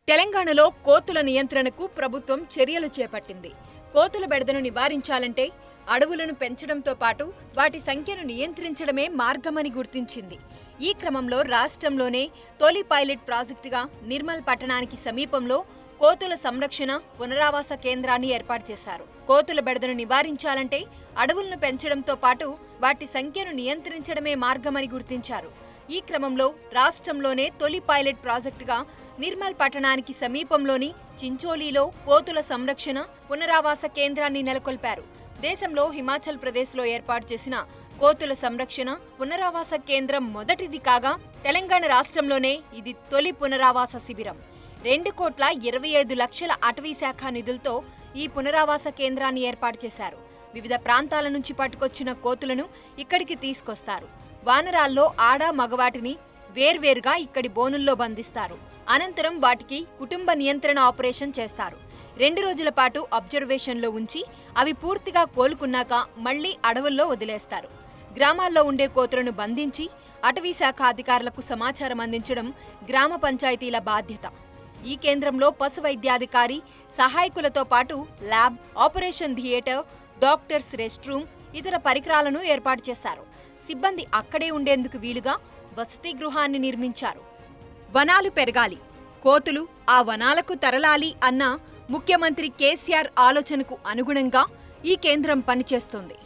తెలంగాణలో కోతుల నియంత్రణకు ప్రభుత్వం చర్యలు చేపట్టింది కోతుల బెడదను నివారించాలంటే అడవులను పెంచడంతో పాటు వాటి సంఖ్యను నియంత్రించడమే మార్గమని గుర్తించింది ఈ క్రమంలో రాష్ట్రంలోనే తొలి పైలట్ ప్రాజెక్టుగా నిర్మల్ పట్టణానికి సమీపంలో కోతుల సంరక్షణ పునరావాస కేంద్రాన్ని ఏర్పాటు చేశారు కోతుల బెడదను నివారించాలంటే అడవులను పెంచడంతో పాటు వాటి సంఖ్యను నియంత్రించడమే మార్గమని గుర్తించారు ఈ క్రమంలో రాష్ట్రంలోనే తొలి పైలట్ ప్రాజెక్టుగా నిర్మల్ పట్టణానికి సమీపంలోని చించోలీలో కోతుల సంరక్షణ పునరావాస కేంద్రాన్ని నెలకొల్పారు దేశంలో హిమాచల్ ప్రదేశ్లో ఏర్పాటు చేసిన కోతుల సంరక్షణ పునరావాస కేంద్రం మొదటిది కాగా తెలంగాణ రాష్ట్రంలోనే ఇది తొలి పునరావాస శిబిరం రెండు కోట్ల ఇరవై ఐదు లక్షల అటవీ శాఖ నిధులతో ఈ పునరావాస కేంద్రాన్ని ఏర్పాటు చేశారు వివిధ ప్రాంతాల నుంచి పట్టుకొచ్చిన కోతులను ఇక్కడికి తీసుకొస్తారు వానరాల్లో ఆడ మగవాటిని వేర్వేరుగా ఇక్కడి బోనుల్లో బంధిస్తారు అనంతరం వాటికి కుటుంబ నియంత్రణ ఆపరేషన్ చేస్తారు రెండు రోజుల పాటు అబ్జర్వేషన్లో ఉంచి అవి పూర్తిగా కోలుకున్నాక మళ్లీ అడవుల్లో వదిలేస్తారు గ్రామాల్లో ఉండే కోతులను బంధించి అటవీ శాఖ అధికారులకు సమాచారం అందించడం గ్రామ పంచాయతీల బాధ్యత ఈ కేంద్రంలో పశు వైద్యాధికారి సహాయకులతో పాటు lab operation theatre doctors rest room ఇతర పరికరాలను ఏర్పాటు చేశారు సిబ్బంది అక్కడే ఉండేందుకు వీలుగా వసతి గృహాన్ని నిర్మించారు వనాలు పెరగాలి కోతులు ఆ వనాలకు తరలాలి అన్న ముఖ్యమంత్రి కేసీఆర్ ఆలోచనకు అనుగుణంగా ఈ కేంద్రం పనిచేస్తోంది